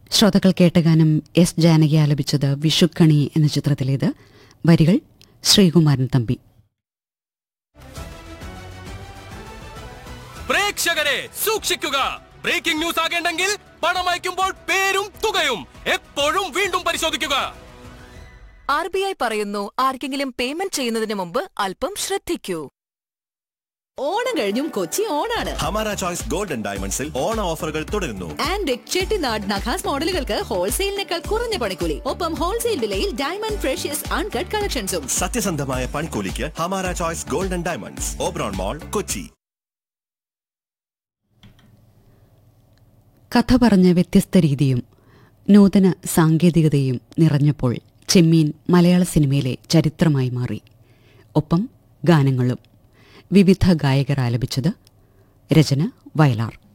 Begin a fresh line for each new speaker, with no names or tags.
ശ്രോതാക്കൾ കേട്ട ഗാനം എസ് ജാനകി ആലപിച്ചത് വിഷുക്കണി എന്ന ചിത്രത്തിലേത് വരികൾ ശ്രീകുമാരൻ തമ്പി
പ്രേക്ഷകരെ സൂക്ഷിക്കുക ബ്രേക്കിംഗ് ന്യൂസ് ആകേണ്ടെങ്കിൽ പണം അയക്കുമ്പോൾ പേരും തുകയും എപ്പോഴും വീണ്ടും പരിശോധിക്കുക
ആർ ബി ഐ പറയുന്നു ആർക്കെങ്കിലും പേയ്മെന്റ് ചെയ്യുന്നതിന് മുമ്പ് അല്പം ശ്രദ്ധിക്കൂ
ഓണം കഴിഞ്ഞും കൊച്ചി ഓണാണ്
ഹമാര ചോയ്സ് ഗോൾഡൻ ഡയമണ്ട്സിൽ ഓണ ഓഫറുകൾ തുടരുന്നു
ആൻഡ് ചെട്ടിനാട് നഖാസ് മോഡലുകൾക്ക് ഹോൾസെയിലിനേക്കാൾ കുറഞ്ഞ പണിക്കൂലി ഒപ്പം ഹോൾസെയിൽ വിലയിൽ ഡയമണ്ട് ഫ്രഷ്യസ് അൺകട്ട് കളക്ഷൻസും
സത്യസന്ധമായ പണിക്കൂലിക്ക് ഹമാര choice golden diamonds Oberon mall Kochi
കഥ പറഞ്ഞ വ്യത്യസ്ത രീതിയും നൂതന സാങ്കേതികതയും നിറഞ്ഞപ്പോൾ ചെമ്മീൻ മലയാള സിനിമയിലെ ചരിത്രമായി മാറി ഒപ്പം ഗാനങ്ങളും വിവിധ ഗായകർ ആലപിച്ചത് രചന വയലാർ